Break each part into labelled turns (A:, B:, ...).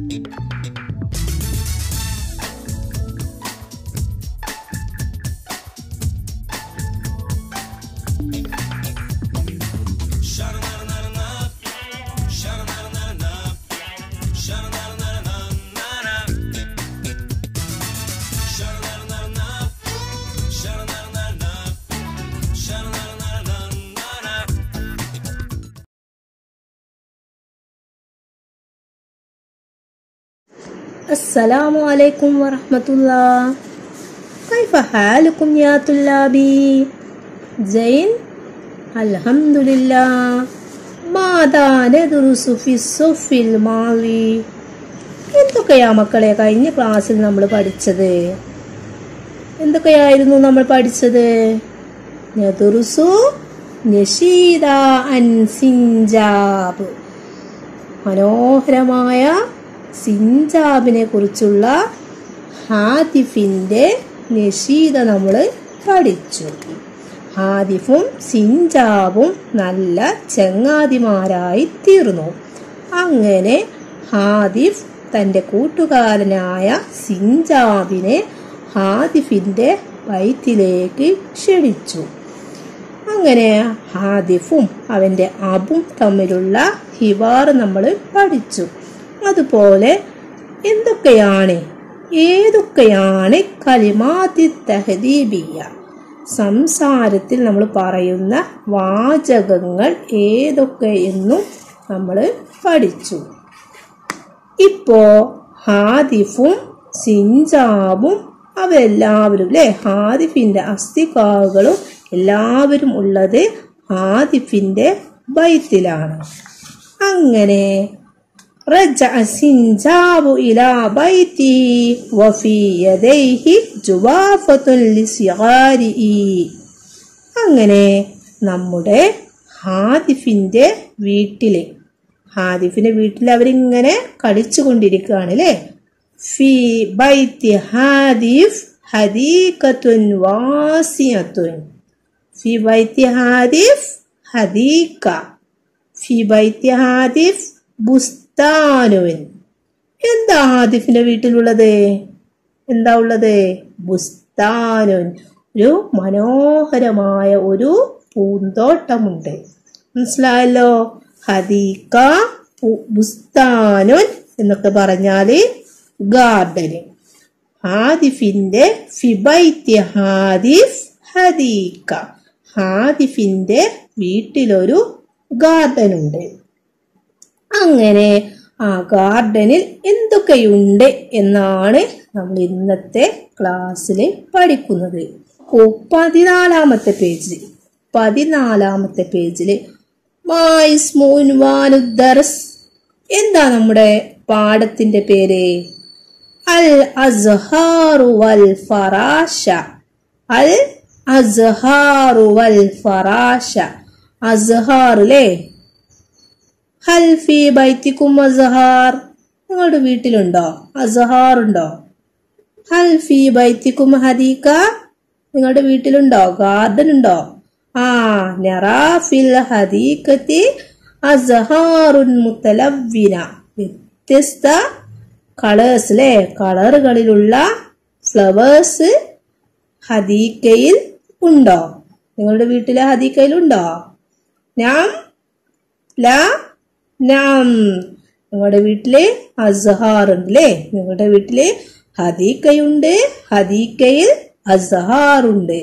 A: السلام عليكم ورحمة الله كيف حالكم يا طلابي زين الحمد لله ماذا ندرس في الصف الماضي എന്തൊക്കെയാ മക്കളെ കഴിഞ്ഞ ക്ലാസ്സിൽ നമ്മൾ പഠിച്ചത് എന്തൊക്കെയായിരുന്നു നമ്മൾ പഠിച്ചത് നെതുറുസു നഷീദ അൻ സിഞ്ചാബ് മനോഹരമായ സിഞ്ചാബിനെ കുറിച്ചുള്ള ഹാദിഫിന്റെ നഷീദ നമ്മൾ പഠിച്ചു ഹാദിഫും സിഞ്ചാബും നല്ല ചങ്ങാതിമാരായി തീർന്നു അങ്ങനെ ഹാദിഫ് തന്റെ കൂട്ടുകാരനായ സിഞ്ചാബിനെ ഹാദിഫിന്റെ വയറ്റിലേക്ക് ക്ഷണിച്ചു അങ്ങനെ ഹാദിഫും അവന്റെ അബും തമ്മിലുള്ള ഹിവാർ നമ്മൾ പഠിച്ചു അതുപോലെ എന്തൊക്കെയാണ് ഏതൊക്കെയാണ് കലിമാതി തഹദീബിയ സംസാരത്തിൽ നമ്മൾ പറയുന്ന വാചകങ്ങൾ ഏതൊക്കെയെന്നും നമ്മൾ പഠിച്ചു ഇപ്പോ ഹാദിഫും സിഞ്ചാബും അവരെല്ലാവരും അല്ലെ ഹാദിഫിന്റെ അസ്ഥികാകളും എല്ലാവരും ഉള്ളത് ഹാദിഫിന്റെ ബൈത്തിലാണ് അങ്ങനെ رجع سنجاب إلى بيته وفي يديه جوافة لصغاره അങ്ങനെ നമ്മുടെ ഹാദിഫിന്റെ വീട്ടില് ഹാദിഫിന്റെ വീട്ടിൽ അവരിങ്ങനെ കളിച്ചു കൊണ്ടിരിക്കുകയാണ് അല്ലേ ഫി ബൈത്തി ഹാദിഫ് ഹദീകത്തുൻ വാസിയത്തുൻ ഫി ബൈത്തി ഹാദിഫ് ഹദീക ഫി ബൈത്തി ഹാദിഫ് ബുസ്താനുൻ എന്താ ഹാദിഫിന്റെ വീട്ടിലുള്ളത് എന്താ ഉള്ളത് ബുസ്താനുൻ ഒരു മനോഹരമായ ഒരു പൂന്തോട്ടമുണ്ട് മനസ്സിലായല്ലോ ഹദീക ബുസ്താനുൻ എന്നൊക്കെ പറഞ്ഞാല് ഗാർഡന് ഹാദിഫിന്റെ ഫിബൈത്യ ഹാദിഫ് ഹദീക ഹാദിഫിന്റെ വീട്ടിലൊരു ഗാർഡൻ ഉണ്ട് അങ്ങനെ ആ ഗാർഡനിൽ എന്തൊക്കെയുണ്ട് എന്നാണ് നമ്മൾ ഇന്നത്തെ ക്ലാസ്സിൽ പഠിക്കുന്നത് ഓ പതിനാലാമത്തെ പേജിൽ പതിനാലാമത്തെ പേജിൽ മായിസ്മൂൻവാനുദ്ദർസ് എന്താ നമ്മുടെ പാഠത്തിന്റെ പേര് അൽ അസ്ഹാറു വൽ ഫറാഷ അൽ അസ്ഹാറു വൽ ഫറാഷ അസ്ഹാർ അല്ലേ ഹൽ ഫി ബൈത്തിക്കും അസഹാർ നിങ്ങളുടെ വീട്ടിലുണ്ടോ അസഹാർ ഉണ്ടോ ഹൽ ഫി ബൈത്തിക്കും ഹദീക നിങ്ങളുടെ വീട്ടിലുണ്ടോ ഗാർഡൻ ഉണ്ടോ ആ നെറാഫിൽ ഹദീകത്തി അസഹാറുൻ മുത്തലവ്വിന വ്യത്യസ്ത കളേഴ്സ് അല്ലേ കളറുകളിലുള്ള ഫ്ലവേഴ്സ് ഹദീക്കയിൽ ഉണ്ടോ നിങ്ങളുടെ വീട്ടിലെ ഹദീക്കയിൽ ഉണ്ടോ ഞാൻ ലാ നാം നിങ്ങളുടെ വീട്ടില് അസഹാർ ഉണ്ട് അല്ലേ നിങ്ങളുടെ വീട്ടില് ഹദീക്കയുണ്ട് ഹദീക്കയിൽ അസഹാർ ഉണ്ട്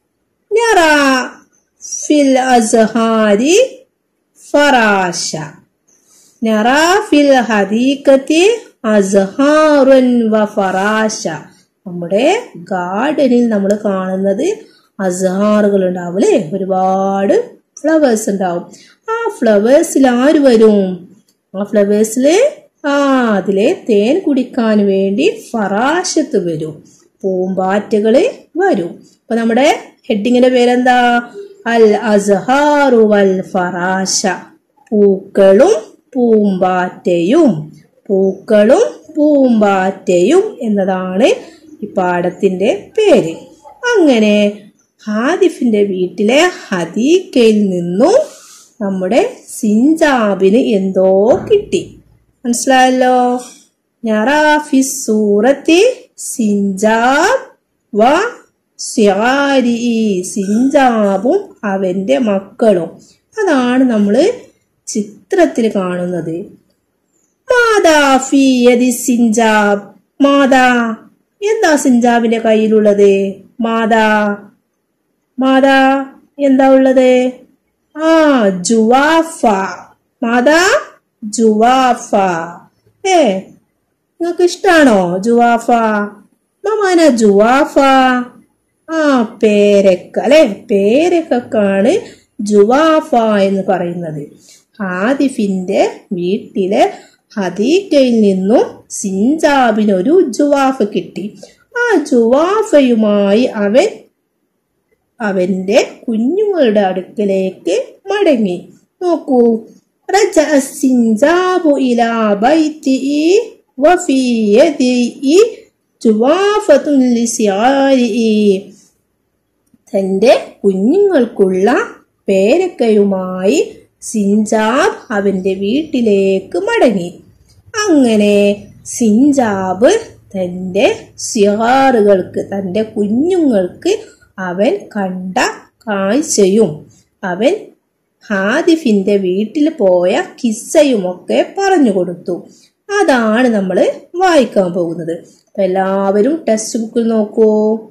A: ഫിൽ അസഹാരി ഫറാശ നറാ ഫിൽ ഹദീക്കത്തി അസഹാറുൻ വ ഫറാശ നമ്മുടെ ഗാർഡനിൽ നമ്മൾ കാണുന്നത് അസഹാറുകൾ ഉണ്ടാവും അല്ലേ ഒരുപാട് ഫ്ലവേഴ്സ് ഉണ്ടാവും ആ ഫ്ലവേഴ്സിൽ ആര് വരും ആ ഫ്ലവേഴ്സില് ആ അതിലെ തേൻ കുടിക്കാൻ വേണ്ടി ഫറാശത്ത് വരും പൂമ്പാറ്റകള് വരും അപ്പൊ നമ്മുടെ ഹെഡിങ്ങിന്റെ പേരെന്താ അൽ അസ്ഹാറു വൽ ഫറാശ പൂക്കളും പൂമ്പാറ്റയും പൂക്കളും പൂമ്പാറ്റയും എന്നതാണ് ഈ പാഠത്തിന്റെ പേര് അങ്ങനെ ഹാദിഫിന്റെ വീട്ടിലെ ഹദീക്കയിൽ നിന്നും നമ്മുടെ സിഞ്ചാബിന് എന്തോ കിട്ടി മനസ്സിലായല്ലോ ഞറാഫി സൂറത്തി സിഞ്ചാബ് വ സ്യാരി സിഞ്ചാബും അവന്റെ മക്കളും അതാണ് നമ്മൾ ചിത്രത്തിൽ കാണുന്നത് മാതാ ഫിയതി സിഞ്ചാബ് മാതാ എന്താ സിഞ്ചാബിന്റെ കയ്യിലുള്ളത് മാതാ മാതാ എന്താ ഉള്ളത് ആ ജുവാഫ മാതാ ജുവാഫ ഏ നിങ്ങൾക്ക് ഇഷ്ടാണോ ജുവാഫ മമാന ജുവാഫ ആ പേരക്ക അല്ലെ പേരക്കാണ് ജുവാഫ എന്ന് പറയുന്നത് ഹാദിഫിന്റെ വീട്ടിലെ ഹദീക്കയിൽ നിന്നും സിഞ്ചാബിനൊരു ജുവാഫ് കിട്ടി ആ ജുവാഫയുമായി അവൻ അവന്റെ കുഞ്ഞുങ്ങളുടെ അടുക്കലേക്ക് മടങ്ങി നോക്കൂ റജ സിഞ്ചാബു ഇലാ ബൈത്തിഇ വഫീ യദിഇ ജുവാഫത്തുൻ ലിസിയാരിഇ തന്റെ കുഞ്ഞുങ്ങൾക്കുള്ള പേരക്കയുമായി സിഞ്ചാബ് അവന്റെ വീട്ടിലേക്ക് മടങ്ങി അങ്ങനെ സിഞ്ചാബ് തന്റെ സിഹാറുകൾക്ക് തന്റെ കുഞ്ഞുങ്ങൾക്ക് അവൻ കണ്ട കാഴ്ചയും അവൻ ഹാദിഫിന്റെ വീട്ടിൽ പോയ കിസ്സയുമൊക്കെ പറഞ്ഞു കൊടുത്തു അതാണ് നമ്മൾ വായിക്കാൻ പോകുന്നത് അപ്പൊ എല്ലാവരും ടെക്സ്റ്റ് ബുക്കിൽ നോക്കൂ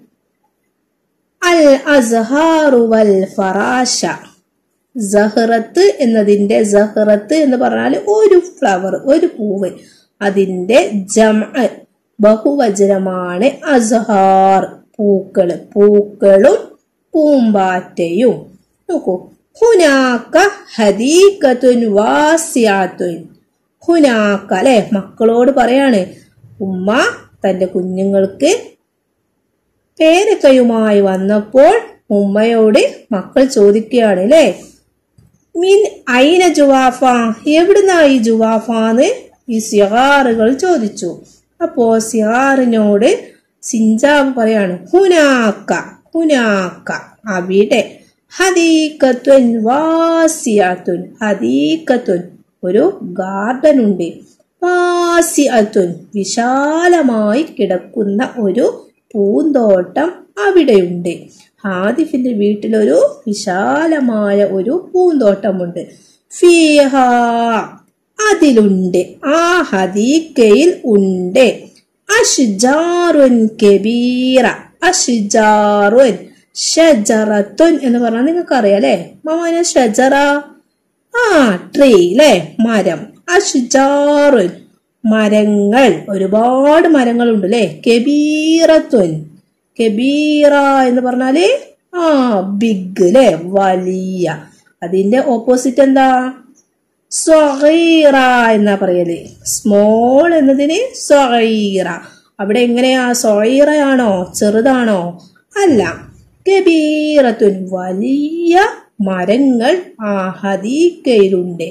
A: അൽ അസ്ഹാറു വൽ ഫറാശ സഹറത്ത് എന്നതിന്റെ സഹറത്ത് എന്ന് പറഞ്ഞാൽ ഒരു ഫ്ലവർ ഒരു പൂവ് അതിന്റെ ജമ ബഹുവചനമാണ് അസ്ഹാർ പൂക്കള് പൂക്കളും പൂമ്പാറ്റയും നോക്കൂ ഹുനാക്ക ഹദീകത്തുൻ വാസിയാത്തുൻ ഹുനാക്ക അല്ലെ മക്കളോട് പറയാണ് ഉമ്മ തന്റെ കുഞ്ഞുങ്ങൾക്ക് പേരക്കയുമായി വന്നപ്പോൾ ഉമ്മയോട് മക്കൾ ചോദിക്കുകയാണ് അല്ലേ മീൻ അയിന ജുവാഫ എവിടുന്നാ ഈ ജുവാഫാന്ന് ഈ സിഹാറുകൾ ചോദിച്ചു അപ്പോ സിഹാറിനോട് സിഞ്ചാബ് പറയാണ് ഹുനാക്ക ഹുനാക്ക അവിടെ ഹദീക്കത്തുൻ വാസിയാത്തുൻ ഹദീക്കത്തുൻ ഒരു ഗാർഡൻ ഉണ്ട് വാസിയത്തുൻ വിശാലമായി കിടക്കുന്ന ഒരു പൂന്തോട്ടം അവിടെയുണ്ട് ഹാദിഫിന്റെ വീട്ടിലൊരു വിശാലമായ ഒരു പൂന്തോട്ടമുണ്ട് ഫീഹ അതിലുണ്ട് ആ ഹദീക്കയിൽ ഉണ്ട് അഷ്ജാറുൻ കബീറ അഷ്ജാറുൻ ഷജറത്തുൻ എന്ന് പറഞ്ഞാൽ നിങ്ങൾക്ക് അറിയാം അല്ലെ മാമന ഷജറ ആ ട്രീ അല്ലെ മരം അഷ്ജാറുൻ മരങ്ങൾ ഒരുപാട് മരങ്ങളുണ്ട് അല്ലെ കബീറത്തുൻ കബീറ എന്ന് പറഞ്ഞാല് ആ ബിഗ് അല്ലെ വലിയ അതിന്റെ ഓപ്പോസിറ്റ് എന്താ സ്വഹീറ എന്നാ പറയല് സ്മോൾ എന്നതിന് സ്വഹീറ അവിടെ എങ്ങനെയാ സ്വഹീറയാണോ ചെറുതാണോ അല്ല കബീറത്തുൻ വലിയ മരങ്ങൾ ആ ഹദീക്കയിലുണ്ട്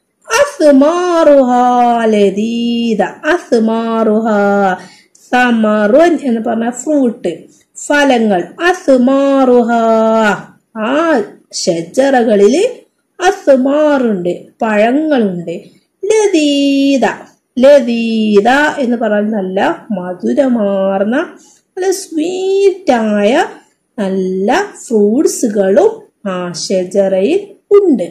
A: അസ്മാറുഹാലതീത അസ്മാറുഹ സമറുൻ എന്ന് പറഞ്ഞ ഫ്രൂട്ട് ഫലങ്ങൾ അസ്മാറുഹ ആ ഷജറകളിൽ അസ്മാറുണ്ട് പഴങ്ങളുണ്ട് ലതീത ലതീത എന്ന് പറഞ്ഞാൽ നല്ല മധുരമാർന്ന നല്ല സ്വീറ്റായ നല്ല ഫ്രൂട്ട്സുകളും ആ ഷജറയിൽ ഉണ്ട്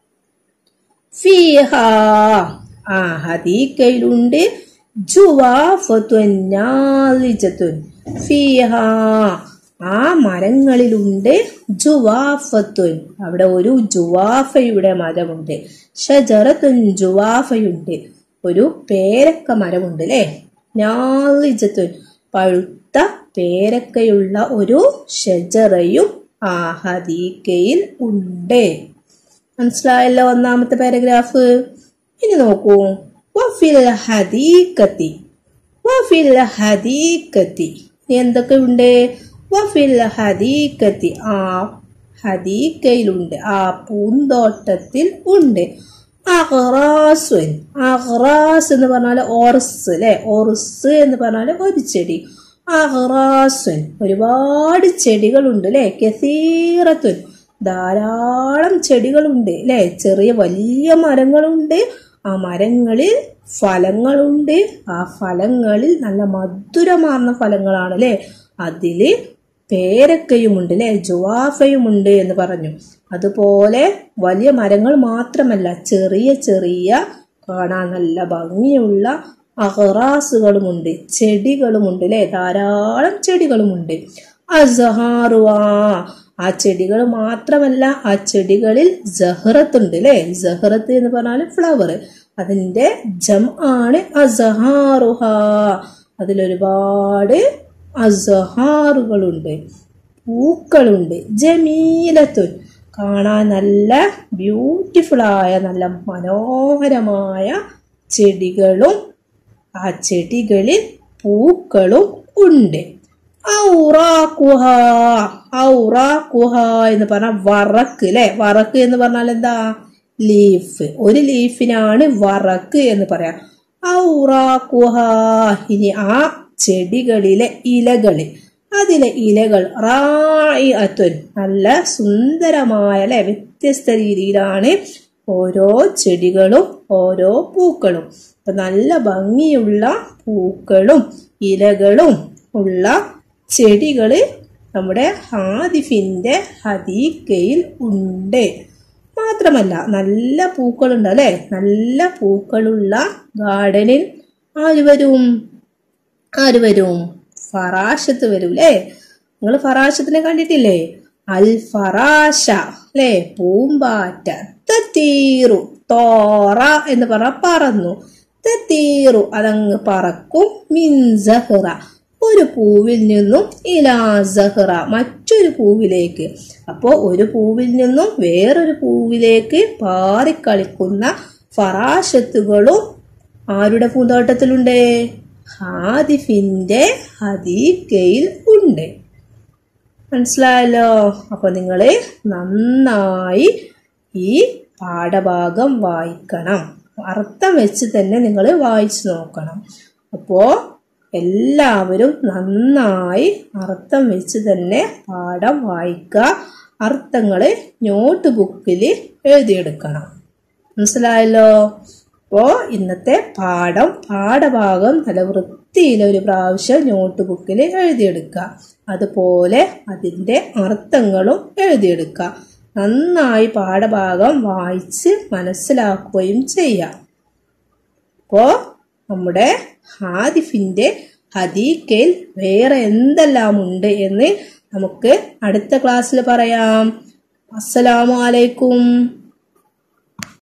A: ഫീഹ ആ ഹദീക്കയിലുണ്ട് ജുവാഫത്തുൻ നാലിജത്തുൻ ഫീഹ ആ മരങ്ങളിലുണ്ട് ജുവാഫത്തുൻ അവിടെ ഒരു ജുവാഫയുടെ മരമുണ്ട് ഷജറത്തുൻ ജുവാഫയുണ്ട് ഒരു പേരക്ക മരമുണ്ട് അല്ലേ നാലിജത്തുൻ പഴുത്ത പേരക്കയുള്ള ഒരു ഷജറയും ആ ഹദീക്കയിൽ ഉണ്ട് മനസ്സിലായല്ലോ ഒന്നാമത്തെ പാരഗ്രാഫ് ഇനി നോക്കൂ വഫിൽ ഹദീക്കത്തി വഫിൽ ഹദീക്കത്തി ഇനി എന്തൊക്കെ ഉണ്ട് വഫിൽ ഹദീക്കത്തി ആ ഹദീക്കയിലുണ്ട് ആ പൂന്തോട്ടത്തിൽ ഉണ്ട് അഹ്റാസുൻ അഹ്റാസ് എന്ന് പറഞ്ഞാൽ ഓർസ് അല്ലെ ഓർസ് എന്ന് പറഞ്ഞാൽ ഒരു ചെടി അഹ്റാസുൻ ഒരുപാട് ചെടികളുണ്ട് അല്ലെ കസീറത്തുൻ ധാരാളം ചെടികളുണ്ട് അല്ലെ ചെറിയ വലിയ മരങ്ങളുണ്ട് ആ മരങ്ങളിൽ ഫലങ്ങളുണ്ട് ആ ഫലങ്ങളിൽ നല്ല മധുരമാർന്ന ഫലങ്ങളാണ് അല്ലെ അതില് പേരക്കയുമുണ്ട് അല്ലെ ജുവാഫയുമുണ്ട് എന്ന് പറഞ്ഞു അതുപോലെ വലിയ മരങ്ങൾ മാത്രമല്ല ചെറിയ ചെറിയ കാണാൻ നല്ല ഭംഗിയുള്ള അഹറാസുകളുമുണ്ട് ചെടികളുമുണ്ട് അല്ലെ ധാരാളം ചെടികളുമുണ്ട് അസഹാറുവാ ആ ചെടികൾ മാത്രമല്ല ആ ചെടികളിൽ ജഹറത്തുണ്ട് അല്ലെ ജഹറത്ത് എന്ന് പറഞ്ഞാൽ ഫ്ലവർ അതിന്റെ ജം ആണ് അസഹാറുഹ അതിലൊരുപാട് അസഹാറുകളുണ്ട് പൂക്കളുണ്ട് ജമീലത്തുൻ കാണാൻ നല്ല ബ്യൂട്ടിഫുൾ ആയ നല്ല മനോഹരമായ ചെടികളും ആ ചെടികളിൽ പൂക്കളും ഉണ്ട് ഔറാക്കുഹ ഔറാക്കുഹ എന്ന് പറഞ്ഞാൽ വറക്ക് അല്ലെ വറക്ക് എന്ന് പറഞ്ഞാൽ എന്താ ലീഫ് ഒരു ലീഫിനാണ് വറക്ക് എന്ന് പറയാം ഔറാക്കുഹ ഇനി ആ ചെടികളിലെ ഇലകള് അതിലെ ഇലകൾ റായി അത്തുൻ നല്ല സുന്ദരമായ അല്ലെ വ്യത്യസ്ത രീതിയിലാണ് ഓരോ ചെടികളും ഓരോ പൂക്കളും അപ്പൊ നല്ല ഭംഗിയുള്ള പൂക്കളും ഇലകളും ഉള്ള ചെടികള് നമ്മുടെ ഹാദിഫിന്റെ ഹദീക്കയിൽ ഉണ്ട് മാത്രമല്ല നല്ല പൂക്കളുണ്ട് അല്ലെ നല്ല പൂക്കളുള്ള ഗാർഡനിൽ ആര് വരും ആര് വരും ഫറാശത്ത് വരും അല്ലേ നിങ്ങൾ ഫറാശത്തിനെ കണ്ടിട്ടില്ലേ അൽ ഫറാശ അല്ലേ പൂമ്പാറ്റ തത്തീറു തോറ എന്ന് പറഞ്ഞ പറന്നു തത്തീറു അതങ്ങ് പറക്കും മിൻ സഹ്റ ഒരു പൂവിൽ നിന്നും ഇലാ സഹ്റ മറ്റൊരു പൂവിലേക്ക് അപ്പോ ഒരു പൂവിൽ നിന്നും വേറൊരു പൂവിലേക്ക് പാറിക്കളിക്കുന്ന ഫറാശത്തുകളും ആരുടെ പൂന്തോട്ടത്തിലുണ്ട് ഹാദിഫിന്റെ ഹദീക്കയിൽ ഉണ്ട് മനസ്സിലായല്ലോ അപ്പൊ നിങ്ങൾ നന്നായി ഈ പാഠഭാഗം വായിക്കണം അർത്ഥം വെച്ച് തന്നെ നിങ്ങൾ വായിച്ചു നോക്കണം അപ്പോ എല്ലാവരും നന്നായി അർത്ഥം വെച്ച് തന്നെ പാഠം വായിക്കുക അർത്ഥങ്ങള് നോട്ട് ബുക്കിൽ എഴുതിയെടുക്കണം മനസ്സിലായല്ലോ അപ്പോ ഇന്നത്തെ പാഠം പാഠഭാഗം നല്ല വൃത്തിയിൽ ഒരു പ്രാവശ്യം നോട്ട് ബുക്കിൽ എഴുതിയെടുക്കുക അതുപോലെ അതിന്റെ അർത്ഥങ്ങളും എഴുതിയെടുക്കുക നന്നായി പാഠഭാഗം വായിച്ച് മനസ്സിലാക്കുകയും ചെയ്യാം അപ്പോ നമ്മുടെ ഹാദിഫിന്റെ ഹദീക്കയിൽ വേറെ എന്തെല്ലാം ഉണ്ട് എന്ന് നമുക്ക് അടുത്ത ക്ലാസ്സിൽ പറയാം അസ്സലാമു അലൈക്കും